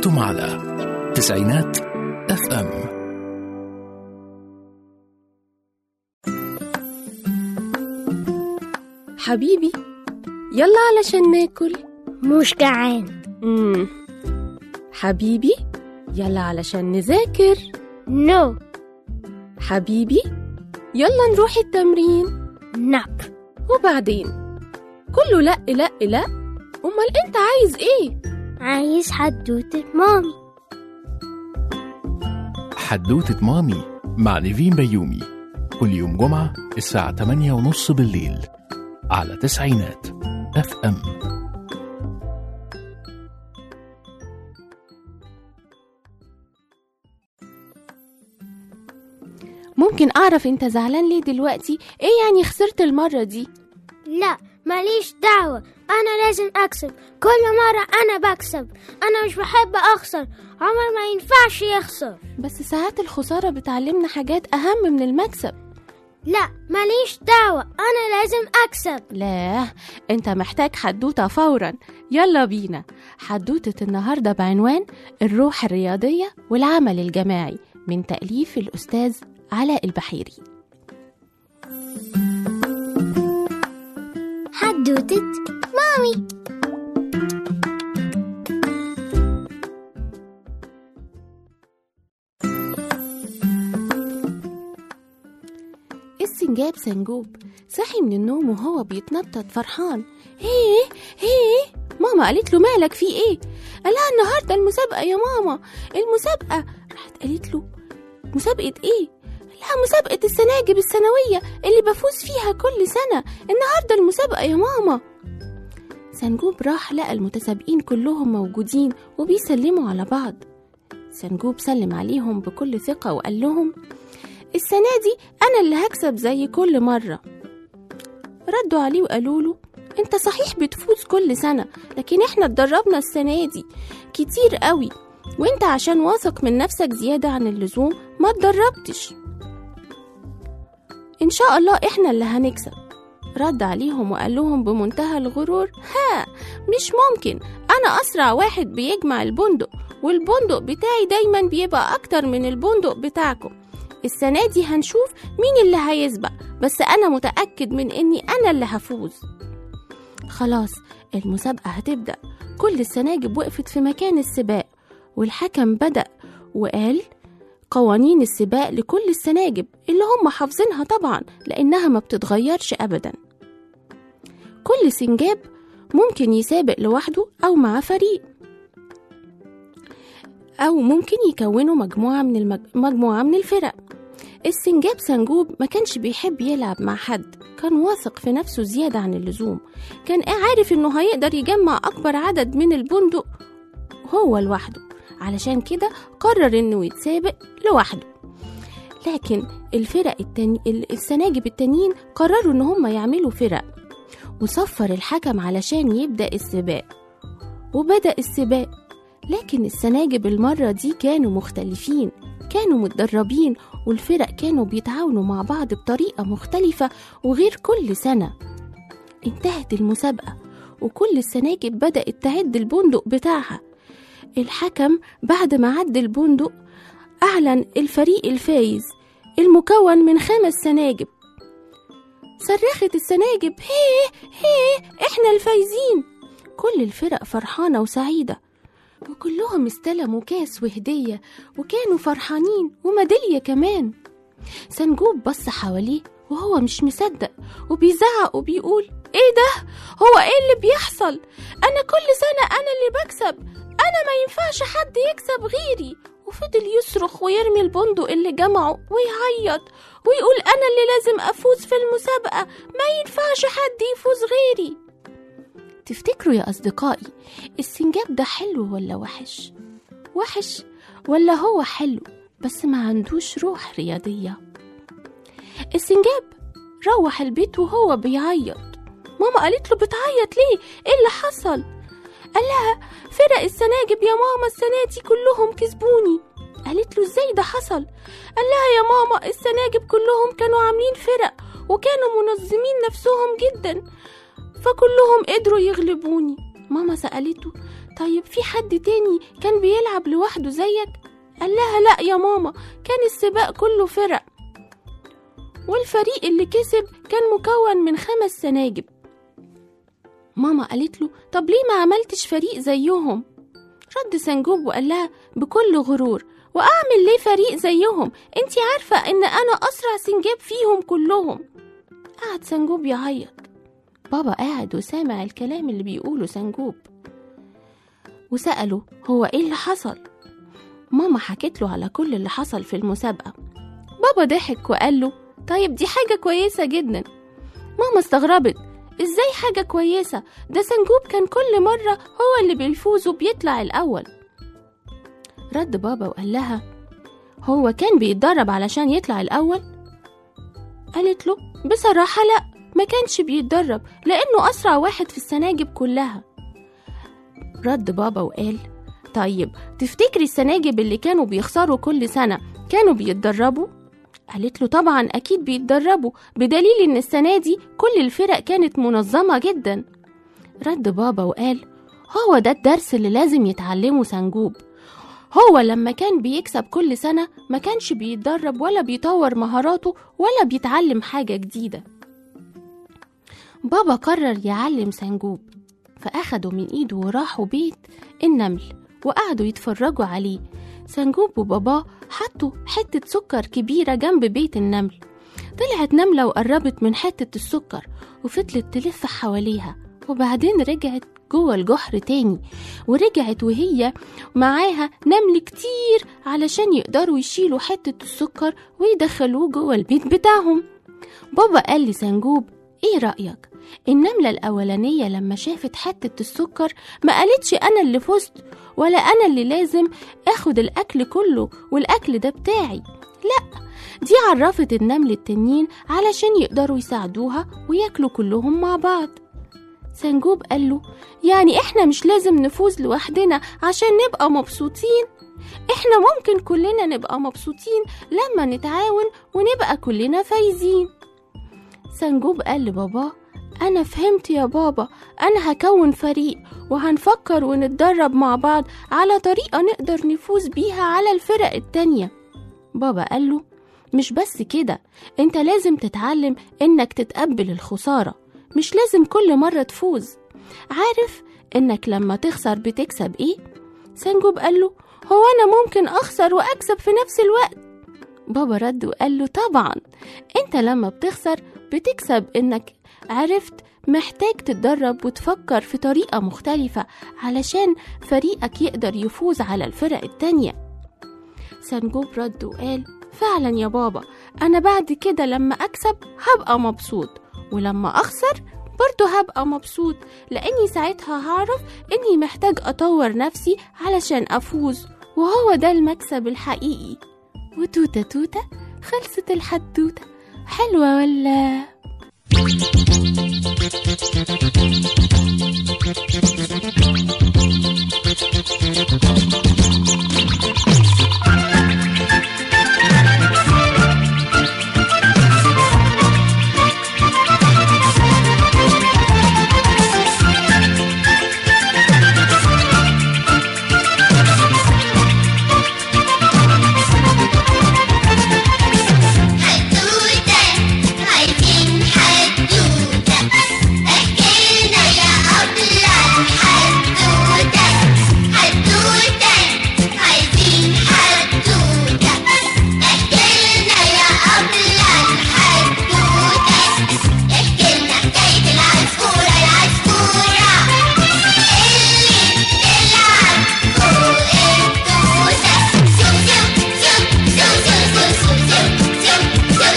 أنتم على تسعينات اف ام حبيبي يلا علشان ناكل مش جعان مم. حبيبي يلا علشان نذاكر نو حبيبي يلا نروح التمرين ناب وبعدين كله لا لا لا امال انت عايز ايه عايز حدوتة مامي حدوتة مامي مع نيفين بيومي كل يوم جمعة الساعة 8 ونص بالليل على تسعينات اف ام ممكن اعرف انت زعلان ليه دلوقتي ايه يعني خسرت المرة دي لا ماليش دعوة أنا لازم أكسب كل مرة أنا بكسب أنا مش بحب أخسر عمر ما ينفعش يخسر بس ساعات الخسارة بتعلمنا حاجات اهم من المكسب لا ماليش دعوة أنا لازم أكسب لا انت محتاج حدوتة فورا يلا بينا حدوتة النهاردة بعنوان الروح الرياضية والعمل الجماعي من تأليف الأستاذ علاء البحيري حدوتة مامي السنجاب سنجوب صحي من النوم وهو بيتنطط فرحان هيه هيه ماما قالت له مالك في ايه قال لها النهارده المسابقه يا ماما المسابقه راحت قالت له مسابقه ايه قال لها مسابقه السناجب السنويه اللي بفوز فيها كل سنه النهارده المسابقه يا ماما سنجوب راح لقى المتسابقين كلهم موجودين وبيسلموا على بعض سنجوب سلم عليهم بكل ثقه وقال لهم السنة دي أنا اللي هكسب زي كل مرة ردوا عليه وقالوا له انت صحيح بتفوز كل سنة لكن احنا اتدربنا السنة دي كتير قوي وانت عشان واثق من نفسك زيادة عن اللزوم ما اتدربتش ان شاء الله احنا اللي هنكسب رد عليهم وقال لهم بمنتهى الغرور ها مش ممكن انا اسرع واحد بيجمع البندق والبندق بتاعي دايما بيبقى اكتر من البندق بتاعكم السنة دي هنشوف مين اللي هيسبق بس أنا متأكد من إني أنا اللي هفوز خلاص المسابقة هتبدأ كل السناجب وقفت في مكان السباق والحكم بدأ وقال قوانين السباق لكل السناجب اللي هم حافظينها طبعا لأنها ما بتتغيرش أبدا كل سنجاب ممكن يسابق لوحده أو مع فريق أو ممكن يكونوا مجموعة من المج... مجموعة من الفرق السنجاب سنجوب ما كانش بيحب يلعب مع حد كان واثق في نفسه زيادة عن اللزوم كان عارف إنه هيقدر يجمع أكبر عدد من البندق هو لوحده علشان كده قرر إنه يتسابق لوحده لكن الفرق التاني... السناجب التانيين قرروا إن هم يعملوا فرق وصفر الحكم علشان يبدأ السباق وبدأ السباق لكن السناجب المرة دي كانوا مختلفين كانوا متدربين والفرق كانوا بيتعاونوا مع بعض بطريقة مختلفة وغير كل سنة انتهت المسابقة وكل السناجب بدأت تعد البندق بتاعها الحكم بعد ما عد البندق أعلن الفريق الفايز المكون من خمس سناجب صرخت السناجب هيه هيه احنا الفايزين كل الفرق فرحانة وسعيدة وكلهم استلموا كاس وهدية وكانوا فرحانين وميدالية كمان سنجوب بص حواليه وهو مش مصدق وبيزعق وبيقول ايه ده هو ايه اللي بيحصل انا كل سنة انا اللي بكسب انا ما ينفعش حد يكسب غيري وفضل يصرخ ويرمي البندق اللي جمعه ويعيط ويقول انا اللي لازم افوز في المسابقة ما ينفعش حد يفوز غيري تفتكروا يا أصدقائي السنجاب ده حلو ولا وحش؟ وحش ولا هو حلو بس ما عندوش روح رياضية السنجاب روح البيت وهو بيعيط ماما قالت له بتعيط ليه؟ ايه اللي حصل؟ قال لها فرق السناجب يا ماما السنة دي كلهم كسبوني قالت له ازاي ده حصل؟ قال لها يا ماما السناجب كلهم كانوا عاملين فرق وكانوا منظمين نفسهم جدا فكلهم قدروا يغلبوني ماما سألته طيب في حد تاني كان بيلعب لوحده زيك قال لها لا يا ماما كان السباق كله فرق والفريق اللي كسب كان مكون من خمس سناجب ماما قالت له طب ليه ما عملتش فريق زيهم رد سنجوب وقال لها بكل غرور واعمل ليه فريق زيهم انتي عارفة ان انا اسرع سنجاب فيهم كلهم قعد سنجوب يعيط بابا قاعد وسامع الكلام اللي بيقوله سنجوب وسأله هو ايه اللي حصل ماما حكت له على كل اللي حصل في المسابقة بابا ضحك وقال له طيب دي حاجة كويسة جدا ماما استغربت ازاي حاجة كويسة ده سنجوب كان كل مرة هو اللي بيفوز وبيطلع الأول رد بابا وقال لها هو كان بيتدرب علشان يطلع الأول قالت له بصراحة لأ ما كانش بيتدرب لأنه أسرع واحد في السناجب كلها رد بابا وقال طيب تفتكري السناجب اللي كانوا بيخسروا كل سنة كانوا بيتدربوا؟ قالت له طبعا أكيد بيتدربوا بدليل إن السنة دي كل الفرق كانت منظمة جدا رد بابا وقال هو ده الدرس اللي لازم يتعلمه سنجوب هو لما كان بيكسب كل سنة ما كانش بيتدرب ولا بيطور مهاراته ولا بيتعلم حاجة جديدة بابا قرر يعلم سنجوب فأخدوا من إيده وراحوا بيت النمل وقعدوا يتفرجوا عليه سنجوب وباباه حطوا حتة سكر كبيرة جنب بيت النمل طلعت نملة وقربت من حتة السكر وفضلت تلف حواليها وبعدين رجعت جوه الجحر تاني ورجعت وهي معاها نمل كتير علشان يقدروا يشيلوا حتة السكر ويدخلوه جوه البيت بتاعهم بابا قال لي سنجوب ايه رأيك النملة الأولانية لما شافت حتة السكر ما قالتش أنا اللي فزت ولا أنا اللي لازم أخد الأكل كله والأكل ده بتاعي لأ دي عرفت النمل التانيين علشان يقدروا يساعدوها وياكلوا كلهم مع بعض سنجوب قال له يعني احنا مش لازم نفوز لوحدنا عشان نبقى مبسوطين احنا ممكن كلنا نبقى مبسوطين لما نتعاون ونبقى كلنا فايزين سنجوب قال لباباه أنا فهمت يا بابا أنا هكون فريق وهنفكر ونتدرب مع بعض على طريقة نقدر نفوز بيها على الفرق التانية بابا قال له مش بس كده انت لازم تتعلم انك تتقبل الخسارة مش لازم كل مرة تفوز عارف انك لما تخسر بتكسب ايه؟ سنجوب قال له هو انا ممكن اخسر واكسب في نفس الوقت بابا رد وقال له طبعا انت لما بتخسر بتكسب انك عرفت محتاج تتدرب وتفكر في طريقة مختلفة علشان فريقك يقدر يفوز على الفرق التانية سنجوب رد وقال فعلا يا بابا أنا بعد كده لما أكسب هبقى مبسوط ولما أخسر برضه هبقى مبسوط لأني ساعتها هعرف إني محتاج أطور نفسي علشان أفوز وهو ده المكسب الحقيقي وتوتة توتة خلصت الحدوتة حلوة ولا حدوتة عايزين حدوتة احكيلنا يا أبلة حدوتة حدوتة عايزين حدوتة احكيلنا يا أبلة حدوتة احكيلنا حكاية العصفورة العصفورة اللي بتلعب فوق التوتة سو سو سو سو سو سو سو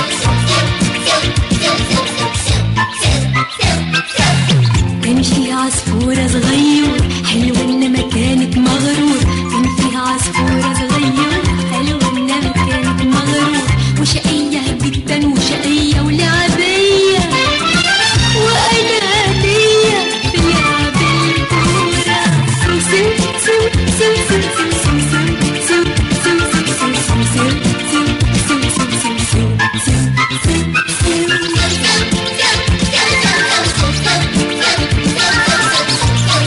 كان فيها عصفورة صغير حلو إنما كانت مغرور كان فيها عصفورة صغير حلو إنما كانت مغرور وشقية جدا وشقية ولعبية وأنا ليا في لعب الكورة سو سو سو سو سو سو سو سو سو سو سو سو سو سو سو سو سو سو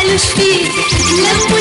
مش فيه لموا